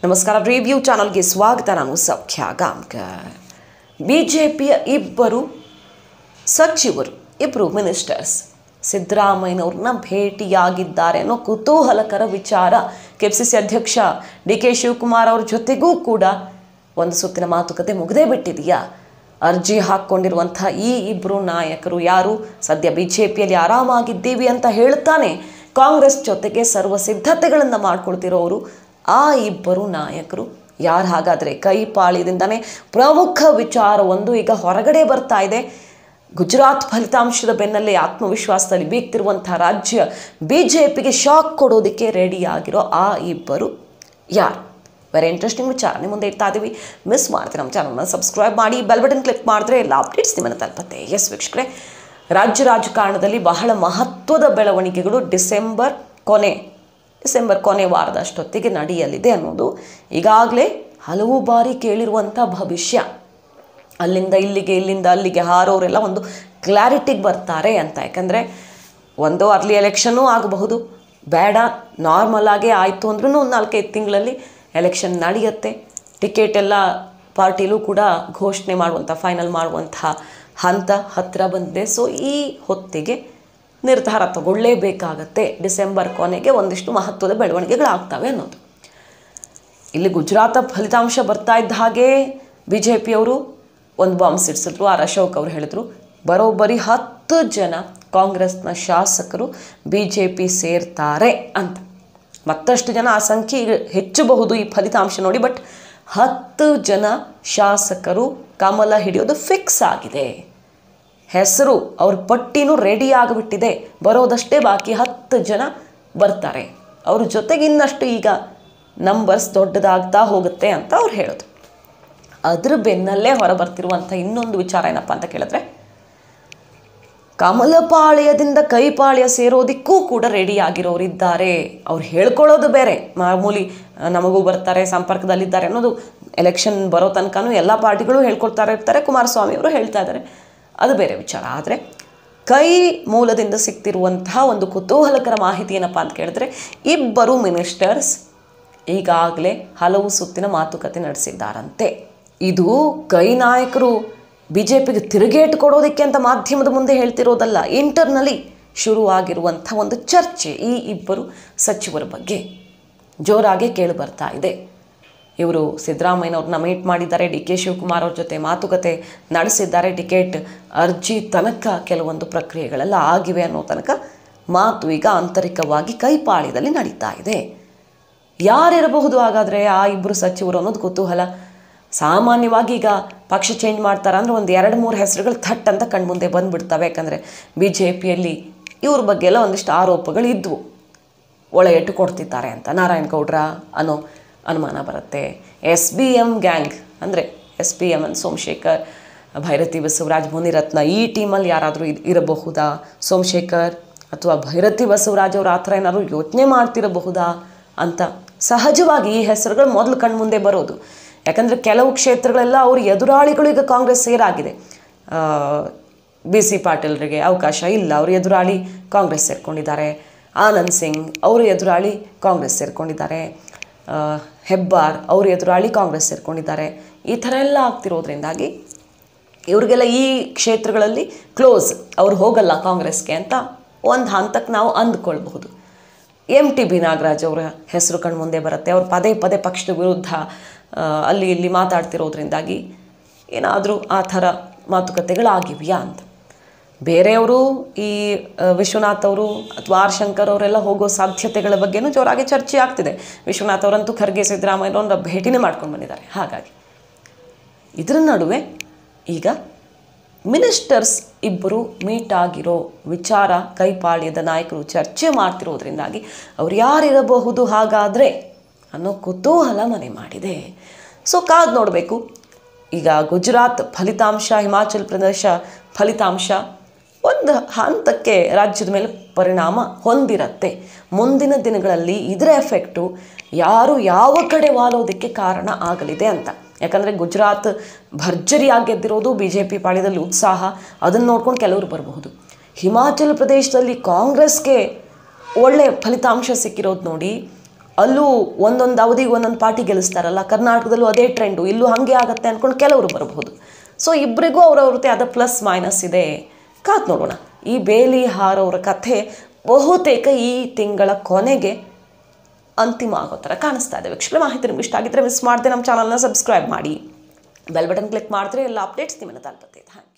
ನಮಸ್ಕಾರ ರಿವ್ಯೂ ಚಾನಲ್ಗೆ ಸ್ವಾಗತ ನಾನು ಸೌಖ್ಯ ಗಾಂವ್ಕರ್ ಬಿ ಜೆ ಪಿಯ ಇಬ್ಬರು ಸಚಿವರು ಇಬ್ಬರು ಮಿನಿಸ್ಟರ್ಸ್ ಸಿದ್ದರಾಮಯ್ಯನವ್ರನ್ನ ಭೇಟಿಯಾಗಿದ್ದಾರೆ ಅನ್ನೋ ಕುತೂಹಲಕರ ವಿಚಾರ ಕೆ ಪಿ ಸಿ ಸಿ ಅಧ್ಯಕ್ಷ ಡಿ ಕೆ ಶಿವಕುಮಾರ್ ಅವ್ರ ಜೊತೆಗೂ ಕೂಡ ಒಂದು ಸುತ್ತಿನ ಮಾತುಕತೆ ಮುಗದೇ ಬಿಟ್ಟಿದೆಯಾ ಅರ್ಜಿ ಹಾಕ್ಕೊಂಡಿರುವಂಥ ಈ ಇಬ್ಬರು ನಾಯಕರು ಯಾರು ಸದ್ಯ ಬಿ ಜೆ ಪಿಯಲ್ಲಿ ಆರಾಮಾಗಿದ್ದೀವಿ ಅಂತ ಹೇಳ್ತಾನೆ ಕಾಂಗ್ರೆಸ್ ಜೊತೆಗೆ ಸರ್ವ ಸಿದ್ಧತೆಗಳನ್ನು ಮಾಡ್ಕೊಳ್ತಿರೋರು ಆ ಇಬ್ಬರು ನಾಯಕರು ಯಾರು ಹಾಗಾದರೆ ಕೈಪಾಳ್ಯದಿಂದನೇ ಪ್ರಮುಖ ವಿಚಾರ ಒಂದು ಈಗ ಹೊರಗಡೆ ಬರ್ತಾ ಇದೆ ಗುಜರಾತ್ ಫಲಿತಾಂಶದ ಬೆನ್ನಲ್ಲೇ ಆತ್ಮವಿಶ್ವಾಸದಲ್ಲಿ ಬೀಗ್ತಿರುವಂಥ ರಾಜ್ಯ ಬಿ ಜೆ ಪಿಗೆ ಶಾಕ್ ಕೊಡೋದಕ್ಕೆ ರೆಡಿಯಾಗಿರೋ ಆ ಇಬ್ಬರು ಯಾರು ವೆರಿ ಇಂಟ್ರೆಸ್ಟಿಂಗ್ ವಿಚಾರ ನಿಮ್ಮ ಮುಂದೆ ಇಡ್ತಾ ಇದ್ದೀವಿ ಮಿಸ್ ಮಾಡ್ತೀವಿ ನಮ್ಮ ಚಾನಲ್ನ ಸಬ್ಸ್ಕ್ರೈಬ್ ಮಾಡಿ ಬೆಲ್ ಬಟನ್ ಕ್ಲಿಕ್ ಮಾಡಿದ್ರೆ ಎಲ್ಲ ಅಪ್ಡೇಟ್ಸ್ ನಿಮ್ಮನ್ನು ತಲುಪತ್ತೆ ಎಸ್ ವೀಕ್ಷಕರೇ ರಾಜ್ಯ ರಾಜಕಾರಣದಲ್ಲಿ ಬಹಳ ಮಹತ್ವದ ಬೆಳವಣಿಗೆಗಳು ಡಿಸೆಂಬರ್ ಕೊನೆ ಡಿಸೆಂಬರ್ ಕೊನೆ ವಾರದ ಅಷ್ಟೊತ್ತಿಗೆ ನಡೆಯಲಿದೆ ಅನ್ನೋದು ಈಗಾಗಲೇ ಹಲವು ಬಾರಿ ಕೇಳಿರುವಂಥ ಭವಿಷ್ಯ ಅಲ್ಲಿಂದ ಇಲ್ಲಿಗೆ ಇಲ್ಲಿಂದ ಅಲ್ಲಿಗೆ ಹಾರೋರೆಲ್ಲ ಒಂದು ಕ್ಲಾರಿಟಿಗೆ ಬರ್ತಾರೆ ಅಂತ ಯಾಕಂದರೆ ಒಂದು ಅರ್ಲಿ ಎಲೆಕ್ಷನ್ನೂ ಆಗಬಹುದು ಬೇಡ ನಾರ್ಮಲ್ ಆಗೇ ಆಯಿತು ಅಂದ್ರೂ ಒಂದು ನಾಲ್ಕೈದು ತಿಂಗಳಲ್ಲಿ ಎಲೆಕ್ಷನ್ ನಡೆಯುತ್ತೆ ಟಿಕೆಟ್ ಎಲ್ಲ ಪಾರ್ಟಿಲೂ ಕೂಡ ಘೋಷಣೆ ಮಾಡುವಂಥ ಫೈನಲ್ ಮಾಡುವಂಥ ಹಂತ ಹತ್ತಿರ ಬಂದಿದೆ ಸೊ ಈ ಹೊತ್ತಿಗೆ ನಿರ್ಧಾರ ತಗೊಳ್ಳೇಬೇಕಾಗತ್ತೆ ಡಿಸೆಂಬರ್ ಕೊನೆಗೆ ಒಂದಿಷ್ಟು ಮಹತ್ವದ ಬೆಳವಣಿಗೆಗಳಾಗ್ತವೆ ಅನ್ನೋದು ಇಲ್ಲಿ ಗುಜರಾತ ಫಲಿತಾಂಶ ಬರ್ತಾ ಇದ್ದ ಹಾಗೆ ಬಿ ಜೆ ಪಿಯವರು ಒಂದು ಬಾಂಬ್ ಸಿಡಿಸಿದ್ರು ಆರ್ ಅಶೋಕ್ ಅವರು ಹೇಳಿದರು ಬರೋಬ್ಬರಿ ಹತ್ತು ಜನ ಕಾಂಗ್ರೆಸ್ನ ಶಾಸಕರು ಬಿ ಜೆ ಪಿ ಸೇರ್ತಾರೆ ಅಂತ ಮತ್ತಷ್ಟು ಜನ ಆ ಸಂಖ್ಯೆ ಈಗ ಹೆಚ್ಚಬಹುದು ಈ ಫಲಿತಾಂಶ ನೋಡಿ ಬಟ್ ಹತ್ತು ಜನ ಶಾಸಕರು ಕಮಲ ಹಿಡಿಯೋದು ಫಿಕ್ಸ್ ಆಗಿದೆ ಹೆಸರು ಅವ್ರ ಪಟ್ಟಿನೂ ರೆಡಿ ಆಗಿಬಿಟ್ಟಿದೆ ಬರೋದಷ್ಟೇ ಬಾಕಿ ಹತ್ತು ಜನ ಬರ್ತಾರೆ ಅವ್ರ ಜೊತೆಗೆ ಇನ್ನಷ್ಟು ಈಗ ನಂಬರ್ಸ್ ದೊಡ್ಡದಾಗ್ತಾ ಹೋಗುತ್ತೆ ಅಂತ ಅವ್ರು ಹೇಳೋದು ಅದ್ರ ಬೆನ್ನಲ್ಲೇ ಹೊರ ಬರ್ತಿರುವಂಥ ಇನ್ನೊಂದು ವಿಚಾರ ಏನಪ್ಪ ಅಂತ ಕೇಳಿದ್ರೆ ಕಮಲಪಾಳ್ಯದಿಂದ ಕೈಪಾಳ್ಯ ಸೇರೋದಕ್ಕೂ ಕೂಡ ರೆಡಿ ಆಗಿರೋರಿದ್ದಾರೆ ಅವ್ರು ಹೇಳ್ಕೊಳ್ಳೋದು ಬೇರೆ ಮಾಮೂಲಿ ಆ, ನಮಗೂ ಬರ್ತಾರೆ ಸಂಪರ್ಕದಲ್ಲಿದ್ದಾರೆ ಅನ್ನೋದು ಎಲೆಕ್ಷನ್ ಬರೋ ತನಕನೂ ಎಲ್ಲ ಪಾರ್ಟಿಗಳು ಹೇಳ್ಕೊಳ್ತಾ ಇರ್ತಾರೆ ಕುಮಾರಸ್ವಾಮಿ ಅವರು ಹೇಳ್ತಾ ಇದ್ದಾರೆ ಅದು ಬೇರೆ ವಿಚಾರ ಆದರೆ ಕೈ ಮೂಲದಿಂದ ಸಿಗ್ತಿರುವಂತಹ ಒಂದು ಕುತೂಹಲಕರ ಮಾಹಿತಿ ಏನಪ್ಪ ಅಂತ ಕೇಳಿದ್ರೆ ಇಬ್ಬರು ಮಿನಿಸ್ಟರ್ಸ್ ಈಗಾಗಲೇ ಹಲವು ಸುತ್ತಿನ ಮಾತುಕತೆ ನಡೆಸಿದ್ದಾರಂತೆ ಇದು ಕೈ ನಾಯಕರು ಬಿ ಜೆ ಪಿಗೆ ತಿರುಗೇಟು ಕೊಡೋದಕ್ಕೆ ಅಂತ ಮಾಧ್ಯಮದ ಮುಂದೆ ಹೇಳ್ತಿರೋದಲ್ಲ ಇಂಟರ್ನಲಿ ಶುರುವಾಗಿರುವಂಥ ಒಂದು ಚರ್ಚೆ ಈ ಇಬ್ಬರು ಸಚಿವರ ಬಗ್ಗೆ ಜೋರಾಗಿ ಕೇಳಿ ಬರ್ತಾ ಇದೆ ಇವರು ಸಿದ್ದರಾಮಯ್ಯನವ್ರನ್ನ ಮೀಟ್ ಮಾಡಿದ್ದಾರೆ ಡಿ ಕೆ ಶಿವಕುಮಾರ್ ಅವ್ರ ಜೊತೆ ಮಾತುಕತೆ ನಡೆಸಿದ್ದಾರೆ ಟಿಕೆಟ್ ಅರ್ಜಿ ತನಕ ಕೆಲವೊಂದು ಪ್ರಕ್ರಿಯೆಗಳೆಲ್ಲ ಆಗಿವೆ ಅನ್ನೋ ತನಕ ಮಾತು ಈಗ ಆಂತರಿಕವಾಗಿ ಕೈಪಾಳ್ಯದಲ್ಲಿ ನಡೀತಾ ಇದೆ ಯಾರಿರಬಹುದು ಹಾಗಾದರೆ ಆ ಇಬ್ಬರು ಸಚಿವರು ಅನ್ನೋದು ಕುತೂಹಲ ಸಾಮಾನ್ಯವಾಗಿ ಈಗ ಪಕ್ಷ ಚೇಂಜ್ ಮಾಡ್ತಾರೆ ಅಂದರೆ ಒಂದು ಎರಡು ಮೂರು ಹೆಸರುಗಳು ಥಟ್ ಅಂತ ಕಣ್ಮುಂದೆ ಬಂದುಬಿಡ್ತವೆ ಯಾಕಂದರೆ ಬಿ ಜೆ ಪಿಯಲ್ಲಿ ಇವ್ರ ಬಗ್ಗೆ ಎಲ್ಲ ಒಂದಿಷ್ಟು ಆರೋಪಗಳು ಇದ್ವು ಒಳ ಎಟ್ಟು ಕೊಡ್ತಿದ್ದಾರೆ ಅಂತ ನಾರಾಯಣ ಗೌಡ್ರ ಅನ್ನೋ ಅನುಮಾನ ಬರುತ್ತೆ ಎಸ್ ಬಿ ಎಮ್ ಗ್ಯಾಂಗ್ ಅಂದರೆ ಎಸ್ ಬಿ ಎಮ್ ಅನ್ ಸೋಮಶೇಖರ್ ಭೈರತಿ ಬಸವರಾಜ್ ಮುನಿರತ್ನ ಈ ಟೀಮಲ್ಲಿ ಯಾರಾದರೂ ಇರಬಹುದಾ ಸೋಮಶೇಖರ್ ಅಥವಾ ಭೈರತಿ ಬಸವರಾಜ್ ಅವ್ರು ಆ ಥರ ಏನಾದ್ರು ಯೋಚನೆ ಮಾಡ್ತಿರಬಹುದಾ ಅಂತ ಸಹಜವಾಗಿ ಈ ಹೆಸರುಗಳು ಮೊದಲು ಕಣ್ಮುಂದೆ ಬರೋದು ಯಾಕಂದರೆ ಕೆಲವು ಕ್ಷೇತ್ರಗಳೆಲ್ಲ ಅವ್ರ ಎದುರಾಳಿಗಳು ಈಗ ಕಾಂಗ್ರೆಸ್ ಸೇರಾಗಿದೆ ಬಿ ಸಿ ಪಾಟೀಲ್ರಿಗೆ ಅವಕಾಶ ಇಲ್ಲ ಅವರು ಎದುರಾಳಿ ಕಾಂಗ್ರೆಸ್ ಸೇರ್ಕೊಂಡಿದ್ದಾರೆ ಆನಂದ್ ಸಿಂಗ್ ಅವರು ಎದುರಾಳಿ ಕಾಂಗ್ರೆಸ್ ಸೇರ್ಕೊಂಡಿದ್ದಾರೆ ಆ, ಹೆಬ್ಬಾರ್ ಅವರು ಎದುರಾಳಿ ಕಾಂಗ್ರೆಸ್ ಸೇರ್ಕೊಂಡಿದ್ದಾರೆ ಈ ಥರ ಎಲ್ಲ ಆಗ್ತಿರೋದ್ರಿಂದಾಗಿ ಇವ್ರಿಗೆಲ್ಲ ಈ ಕ್ಷೇತ್ರಗಳಲ್ಲಿ ಕ್ಲೋಸ್ ಅವ್ರು ಹೋಗಲ್ಲ ಕಾಂಗ್ರೆಸ್ಗೆ ಅಂತ ಒಂದು ಹಂತಕ್ಕೆ ನಾವು ಅಂದ್ಕೊಳ್ಬಹುದು ಎಮ್ ಟಿ ಬಿ ನಾಗರಾಜ್ ಅವರ ಹೆಸರು ಕಣ್ಮುಂದೆ ಬರುತ್ತೆ ಅವ್ರು ಪದೇ ಪದೇ ಪಕ್ಷದ ವಿರುದ್ಧ ಆ, ಅಲ್ಲಿ ಇಲ್ಲಿ ಮಾತಾಡ್ತಿರೋದ್ರಿಂದಾಗಿ ಏನಾದರೂ ಆ ಥರ ಮಾತುಕತೆಗಳಾಗಿವೆಯಾ ಅಂತ ಬೇರೆಯವರು ಈ ಆ, ವಿಶ್ವನಾಥ್ ಅವರು ಅಥವಾ ಆರ್ ಶಂಕರ್ ಅವರೆಲ್ಲ ಹೋಗೋ ಸಾಧ್ಯತೆಗಳ ಬಗ್ಗೆನೂ ಜೋರಾಗಿ ಚರ್ಚೆ ಆಗ್ತಿದೆ ವಿಶ್ವನಾಥ್ ಅವರಂತೂ ಖರ್ಗೆ ಸಿದ್ದರಾಮಯ್ಯನವ್ರನ್ನ ಭೇಟಿನೇ ಮಾಡ್ಕೊಂಡು ಬಂದಿದ್ದಾರೆ ಹಾಗಾಗಿ ಇದರ ನಡುವೆ ಈಗ ಮಿನಿಸ್ಟರ್ಸ್ ಇಬ್ಬರು ಮೀಟ್ ಆಗಿರೋ ವಿಚಾರ ಕೈಪಾಳ್ಯದ ನಾಯಕರು ಚರ್ಚೆ ಮಾಡ್ತಿರೋದ್ರಿಂದಾಗಿ ಅವ್ರು ಯಾರಿರಬಹುದು ಹಾಗಾದರೆ ಅನ್ನೋ ಕುತೂಹಲ ಮನೆ ಮಾಡಿದೆ ಸೊ ಕಾದು ನೋಡಬೇಕು ಈಗ ಗುಜರಾತ್ ಫಲಿತಾಂಶ ಹಿಮಾಚಲ್ ಪ್ರದೇಶ ಫಲಿತಾಂಶ ಒಂದು ಹಂತಕ್ಕೆ ರಾಜ್ಯದ ಮೇಲೆ ಪರಿಣಾಮ ಹೊಂದಿರತ್ತೆ ಮುಂದಿನ ದಿನಗಳಲ್ಲಿ ಇದರ ಎಫೆಕ್ಟು ಯಾರು ಯಾವ ಕಡೆ ವಾಲೋದಕ್ಕೆ ಕಾರಣ ಆಗಲಿದೆ ಅಂತ ಯಾಕಂದರೆ ಗುಜರಾತ್ ಭರ್ಜರಿಯಾಗಿ ಗೆದ್ದಿರೋದು ಬಿ ಜೆ ಪಿ ಪಾಳ್ಯದಲ್ಲಿ ಉತ್ಸಾಹ ಅದನ್ನು ನೋಡ್ಕೊಂಡು ಕೆಲವರು ಬರಬಹುದು ಹಿಮಾಚಲ ಪ್ರದೇಶದಲ್ಲಿ ಕಾಂಗ್ರೆಸ್ಗೆ ಒಳ್ಳೆ ಫಲಿತಾಂಶ ಸಿಕ್ಕಿರೋದು ನೋಡಿ ಅಲ್ಲೂ ಒಂದೊಂದು ಅವಧಿಗೆ ಒಂದೊಂದು ಪಾರ್ಟಿ ಗೆಲ್ಲಿಸ್ತಾರಲ್ಲ ಕರ್ನಾಟಕದಲ್ಲೂ ಅದೇ ಟ್ರೆಂಡು ಇಲ್ಲೂ ಹಾಗೆ ಆಗತ್ತೆ ಅಂದ್ಕೊಂಡು ಕೆಲವರು ಬರಬಹುದು ಸೊ ಇಬ್ಬರಿಗೂ ಅವ್ರವ್ರದ್ದೇ ಆದ ಪ್ಲಸ್ ಮೈನಸ್ ಇದೆ ಕಾತ್ ನೋಡೋಣ ಈ ಬೇಲಿ ಹಾರವ್ರ ಕಥೆ ಬಹುತೇಕ ಈ ತಿಂಗಳ ಕೊನೆಗೆ ಅಂತಿಮ ಆಗೋ ಥರ ಕಾಣಿಸ್ತಾ ಇದೆ ವೀಕ್ಷಕರ ಮಾಹಿತಿ ನಿಮ್ಗೆ ಇಷ್ಟ ಆಗಿದ್ದರೆ ಮಿಸ್ ಮಾಡದೆ ನಮ್ಮ ಚಾನಲ್ನ ಸಬ್ಸ್ಕ್ರೈಬ್ ಮಾಡಿ ಬೆಲ್ ಬಟನ್ ಕ್ಲಿಕ್ ಮಾಡಿದ್ರೆ ಎಲ್ಲ ಅಪ್ಡೇಟ್ಸ್ ನಿಮ್ಮನ್ನು ತಲುಪುತ್ತೆ ಥ್ಯಾಂಕ್ ಯು